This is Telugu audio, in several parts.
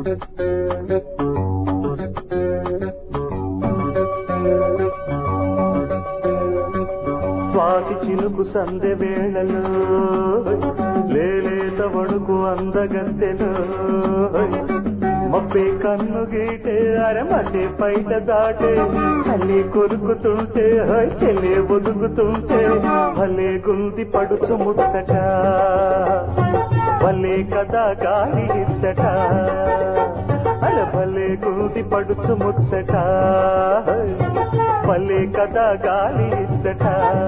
స్వాతి చినుకు సందె వేళలో లేలేత వణుకు అందగత్తెలో మబ్బే కన్ను గీటే అరమటే పైట దాటే అల్లి కొరుకుతుంటే హై చెలే ఒదుగుతుంటే భలే గుంది పడుచు ముచ్చట భలే కదా గాలి ఇచ్చట అల భలే గుంది పడుచు ముచ్చట భలే కదా గాలి ఇచ్చట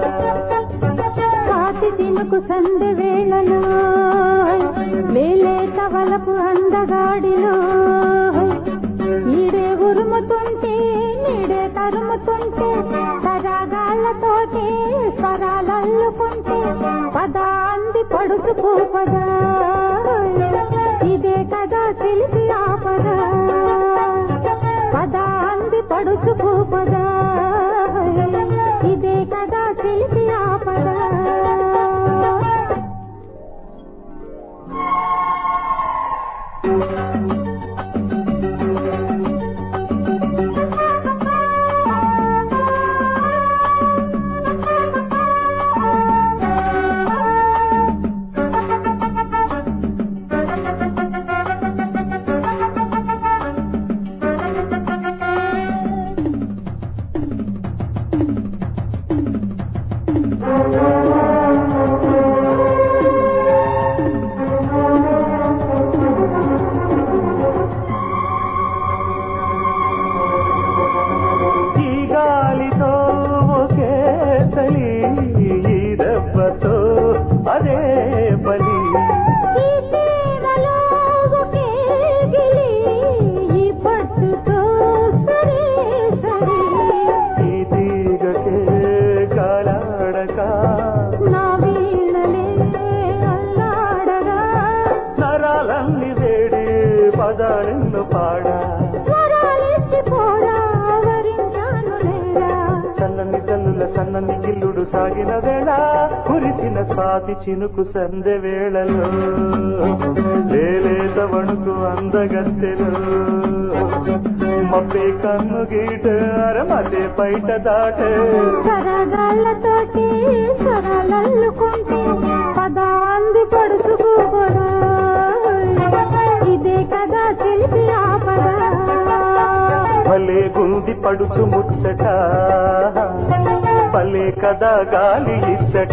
కాటి తినుకు సందె వేళలో వేలేత వలపు అందగాడిలో ఈడే ఉరుముతుంటే నీడే తరుముతుంటే సరాగాళ్ళతోటి స్వరాలల్లుకుంటే పదాంది పడుచుకో పదా ఇదే కదా తెలిసి ఆపదా పదాంది పడుచుకో పదా ఇదే కదా తెలిసి ఆపదా ఈ గాలితో ఒకే తలి ఈ దెబ్బతో అదే బలి ఈ తీగలో ఒకే గిలి, ఈ పట్టుతో సరే సరే. ఈ తీగకే కాలాడక నా వీణలే అల్లాడగా, నరాలన్ని వేడి పదాలెన్ను పాడా స్వరాలిచ్చి పోరా, వరించాను లేరా. సన్నని తల్లుల సన్నని గిల్లుడు సాగిన వేళ కురిసిన స్వాతి చినుకు సందె వేళలో లేలేత వణుకు అందగత్తెలో మబ్బే కన్ను గీట అరమతే బయట దాటే సరగాళ్ళతోటి స్వరాలల్లుకుంటే పదాంది పడుచుకోబడా ఇదే కదా తెలిసి ఆపదా భలే గుంది పడుచు ముచ్చట భలే కదా గాలి ఇచ్చట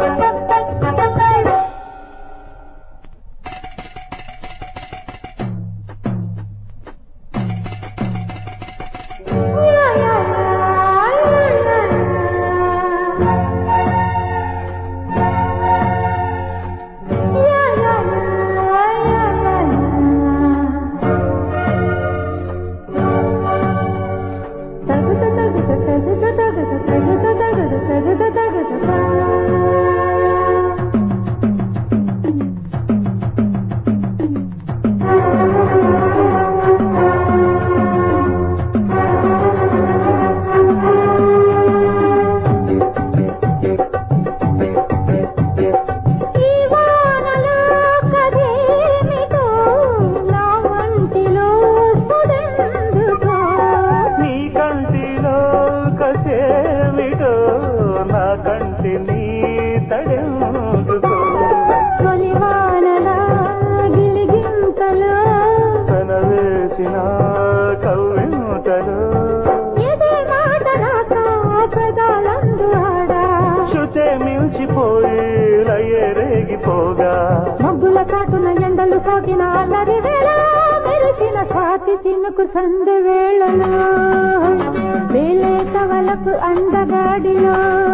ఈ వానలో కదేమిటో నా వంటిలో సుడెందుకో నీ కంటిలో కసేమిటో నా కంటిని తడెందుకో తొలి వానలా గిలిగింతలో తన వేసిన కవ్వింతలు ఎదే మాట రాక పెదాలందు ఆడా శుచే మిల్చిపోయి లయ్యే రేగిపోగా మబ్బుల కాటున ఎండలు సోకిన అల్లరి వేళ మెరిసిన స్వాతి చినుకు సందు వేళలో వేలేత వలపు అందగాడిలో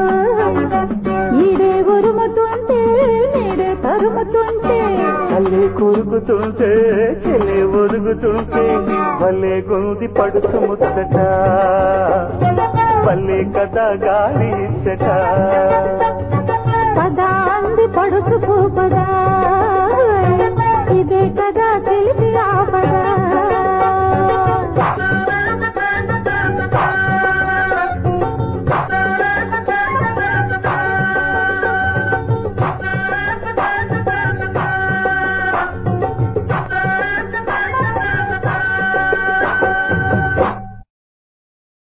ఈడే ఉరుముతుంటే నీడే తరుముతుంటే తల్లి కొరుకుతుంటే చెల్లి ఒదుగుతుంటే భలే గుంది పడుచు ముచ్చట భలే కదా గాలి ఇచ్చట